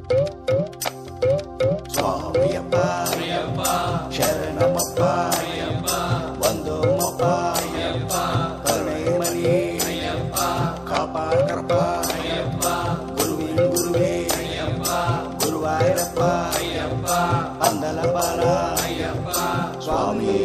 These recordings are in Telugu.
స్వామియప్ప శరణమప్ప వందోమప్ప కరుణేమణి కాపాకరప్ప గురువిన్ గురువే గురువాయూరప్ప పందల బాల స్వామి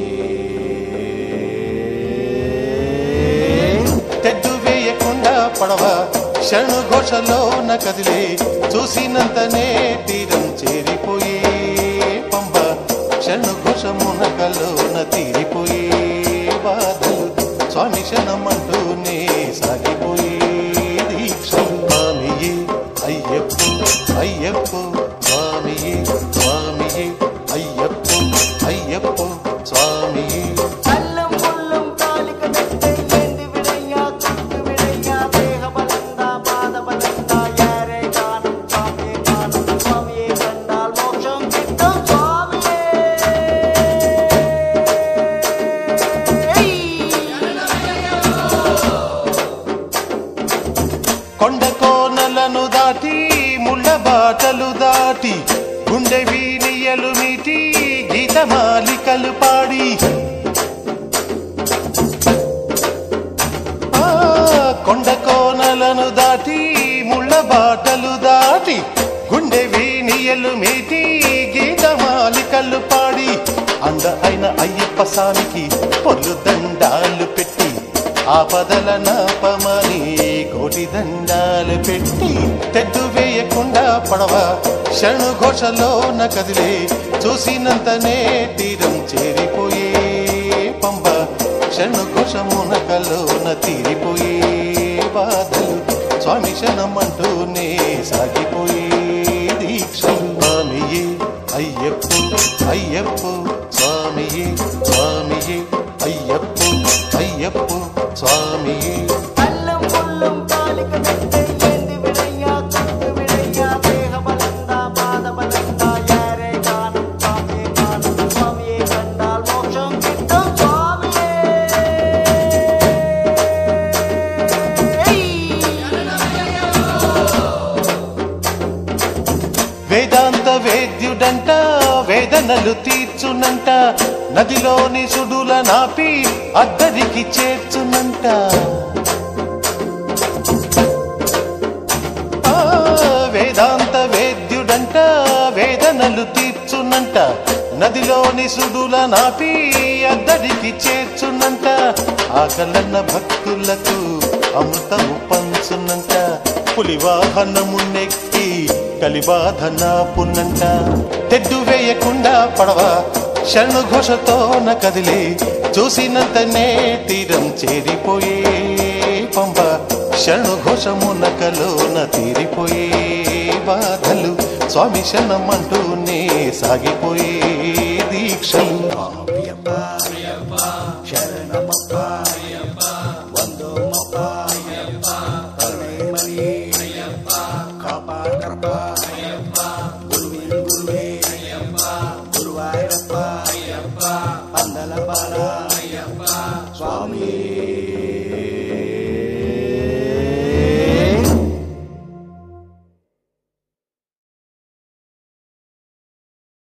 తెడ్డు వేయకుండా పడవ శరణు ఘోషలోన కదిలే చూసినంతనే తీరం చేరిపోయే పంబ శరణు ఘోష మునకలోన తీరిపోయే బాధలు స్వామి శరణమంటూనే సాగిపోయే దీక్షలు స్వామియే అయ్యప్ప అయ్యప్ప స్వామియే స్వామియే అయ్యప్ప అయ్యప్ప స్వామియే అల్లం ముల్లం కాలిక దట్టై ఏంది విడయ్యా చుట్టు విడయ్యా దేహ బలందా పాద బలందా యారే గానం స్వామియే గానం స్వామియే కండాల్ మోక్షం కిట్టం స్వామియే కొండ కోనలను దాటి ముళ్ళ బాటలు దాటి గుండె వీణియలు మీటి గీతమాలికలు పాడి ఆ, కొండ కోనలను దాటి ముళ్ళ బాటలు దాటి గుండె వీణియలు మీటి గీతమాలికలు పాడి అంద అయిన అయ్యప్ప స్వామికి పొల్లు దండాలు పెట్టి ఆపదల నాపమని కోటి దండాలు పెట్టి తెడ్డు వేయకుండా పడవ శరణు ఘోషలోన కదిలే చూసినంతనే తీరం చేరిపోయే పంబ శరణు ఘోష మునకలోన తీరిపోయే బాధలు స్వామి శరణమంటూనే సాగిపోయే దీక్షలు స్వామియే అయ్యప్ప అయ్యప్ప స్వామియే స్వామియే అయ్యప్ప అయ్యప్ప స్వామియే అల్లం ముల్లం కాలిక దట్టై ఏంది విడయ్యా చుట్టు విడయ్యా దేహ బలందా పాద బలందా యారే గానం స్వామియే గానం స్వామియే కండాల్ మోక్షం కిట్టం వేదాంత వేద్యుడంట వేదనలు తీర్చునంట నదిలోని సుడుల నాపి అద్దరికి చేర్చునంట ఆ, వేదాంత వేద్యుడంట వేదనలు తీర్చునంట నదిలోని సుడుల నాపి అద్దరికి చేర్చునంట ఆకలన్న భక్తులకు అమృతము పంచునంట పులివాహనము నెక్కి కలిబాధన పున్నంట తెడ్డు వేయకుండా పడవ శరణు ఘోషతోన కదిలే చూసినంతనే తీరం చేరిపోయే పంబ శరణు ఘోషమునకలోన తీరిపోయే బాధలు స్వామి శరణమంటూనే సాగిపోయే దీక్షలు స్వామియప్ప శరణమప్ప వందోమప్ప కరుణేమణి కాపాకరప్ప గురువిన్ గురువే గురువాయూరప్ప పందల బాల